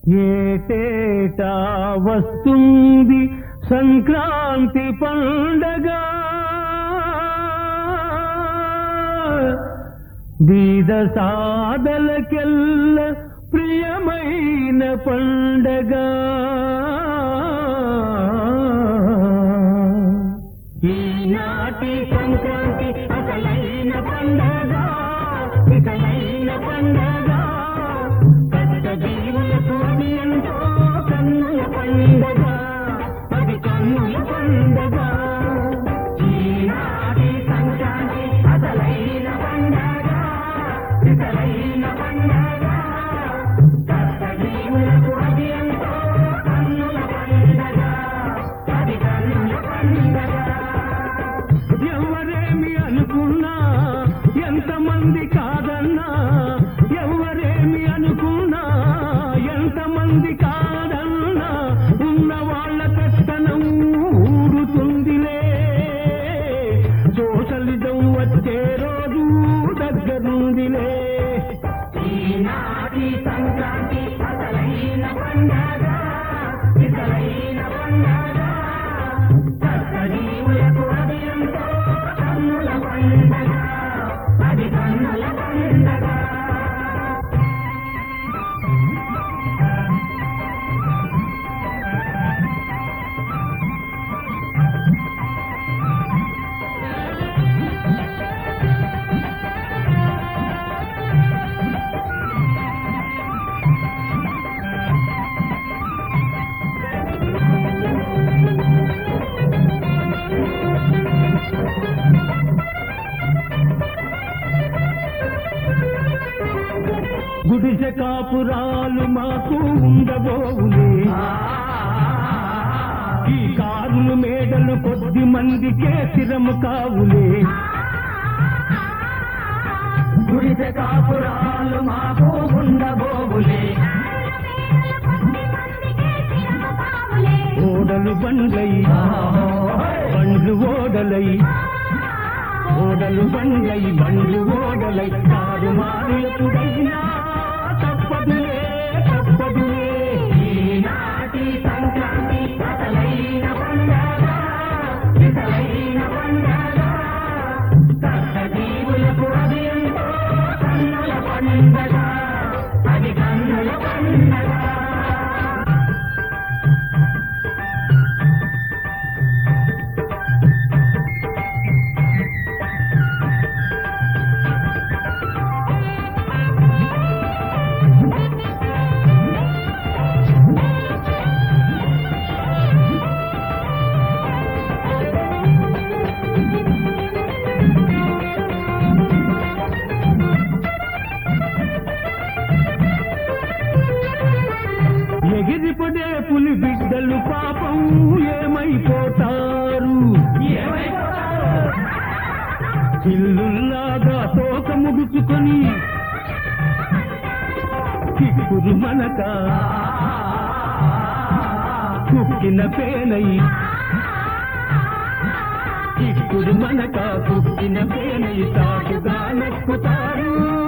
ఏటేటా వస్తుంది సంక్రాంతి పండగ బీద సాదలకెల్ల ప్రియమైన పండగ ఈనాటి సంక్రాంతి అసలైన పండగ ఇసలైన పండగ కష్ట జీవులకు అది ఎంతో కన్నుల పండగ అది కన్నుల పండగ ఈనాటి సంక్రాంతి అసలైన పండగ ఇసలైన పండగ కష్ట జీవులకు అది ఎంతో కన్నుల పండగ అది కన్నుల పండగ ఎవరేమి అనుకున్నా ఎంతమంది కాదన్నా ఎవరేమి అనుకున్నా ఎంతమంది కాదన్నా ఉన్న వాళ్ళ కష్టనం ఊరుతుందిలే సోషలిజం వచ్చే రోజు దగ్గరుందిలే ఈనాటి సంక్రాంతి అసలైన పండగ ఇసలైన పండగ జీవులకు అది ఎంతో కన్నుల పండగ అది కన్నుల పండగ గుడిసె కాపురాలు మాకు ఉండబోవులే ఈ కారులు మేడలు కొద్ది మందికే స్థిరము కావులే గుడిసె కాపురాలు మాకు ఉండబోవులే ఓడలు బండ్లై బండ్లు ఓడలై ఓడలు బండ్లై బండ్లు ఓడలై కారు మారు ఎప్పుడైనా తప్పదులే తప్పదులే ఈనాటి సంక్రాంతి అసలైన పండగ ఇసలైన పండగ కష్ట జీవులకు అది ఎంతో కన్నుల పండగ అది కన్నుల పండగ ఎగిరిపడే పులి బిడ్డలు పాపం ఏమైపోతారు చిల్లుల్లాగా తోక ముడుచుకొని కిక్కురు మనక కుక్కిన పేనై కిక్కుడు మనక కుక్కిన పేనై సాటుగా నొక్కుతారు